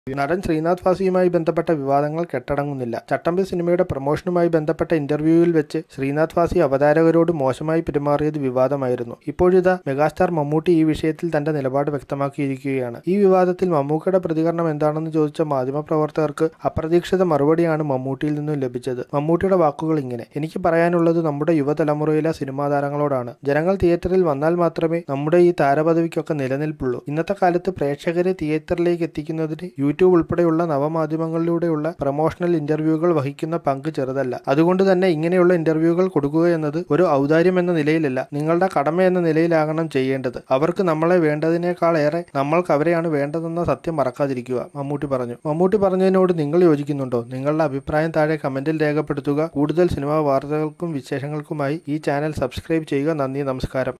നടൻ ശ്രീനാഥ് വാസിയുമായി ബന്ധപ്പെട്ട വിവാദങ്ങൾ കെട്ടടങ്ങുന്നില്ല ചട്ടമ്പി സിനിമയുടെ പ്രൊമോഷനുമായി ബന്ധപ്പെട്ട ഇന്റർവ്യൂവിൽ വെച്ച് ശ്രീനാഥ് വാസി അവതാരകരോട് മോശമായി പെരുമാറിയത് വിവാദമായിരുന്നു ഇപ്പോഴിതാ മെഗാസ്റ്റാർ മമ്മൂട്ടി ഈ വിഷയത്തിൽ തന്റെ നിലപാട് വ്യക്തമാക്കിയിരിക്കുകയാണ് ഈ വിവാദത്തിൽ മമ്മൂക്കയുടെ പ്രതികരണം എന്താണെന്ന് ചോദിച്ച മാധ്യമപ്രവർത്തകർക്ക് അപ്രതീക്ഷിത മറുപടിയാണ് മമ്മൂട്ടിയിൽ നിന്നും ലഭിച്ചത് മമ്മൂട്ടിയുടെ വാക്കുകൾ ഇങ്ങനെ എനിക്ക് പറയാനുള്ളത് നമ്മുടെ യുവതലമുറയിലെ സിനിമാ താരങ്ങളോടാണ് ജനങ്ങൾ തിയേറ്ററിൽ വന്നാൽ മാത്രമേ നമ്മുടെ ഈ താരപദവിക്കൊക്കെ നിലനിൽപ്പുള്ളൂ ഇന്നത്തെ കാലത്ത് പ്രേക്ഷകരെ തിയേറ്ററിലേക്ക് എത്തിക്കുന്നതിന് യൂട്യൂബ് ഉൾപ്പെടെയുള്ള നവമാധ്യമങ്ങളിലൂടെയുള്ള പ്രൊമോഷണൽ ഇന്റർവ്യൂകൾ വഹിക്കുന്ന പങ്ക് ചെറുതല്ല അതുകൊണ്ട് തന്നെ ഇങ്ങനെയുള്ള ഇന്റർവ്യൂകൾ കൊടുക്കുക എന്നത് ഒരു ഔദാര്യം എന്ന നിലയിലല്ല നിങ്ങളുടെ കടമ എന്ന നിലയിലാകണം ചെയ്യേണ്ടത് അവർക്ക് നമ്മളെ വേണ്ടതിനേക്കാളേറെ നമ്മൾക്ക് അവരെയാണ് വേണ്ടതെന്ന സത്യം മറക്കാതിരിക്കുക മമ്മൂട്ടി പറഞ്ഞു മമ്മൂട്ടി പറഞ്ഞതിനോട് നിങ്ങൾ യോജിക്കുന്നുണ്ടോ നിങ്ങളുടെ അഭിപ്രായം താഴെ കമന്റിൽ രേഖപ്പെടുത്തുക കൂടുതൽ സിനിമാ വാർത്തകൾക്കും വിശേഷങ്ങൾക്കുമായി ഈ ചാനൽ സബ്സ്ക്രൈബ് ചെയ്യുക നന്ദി നമസ്കാരം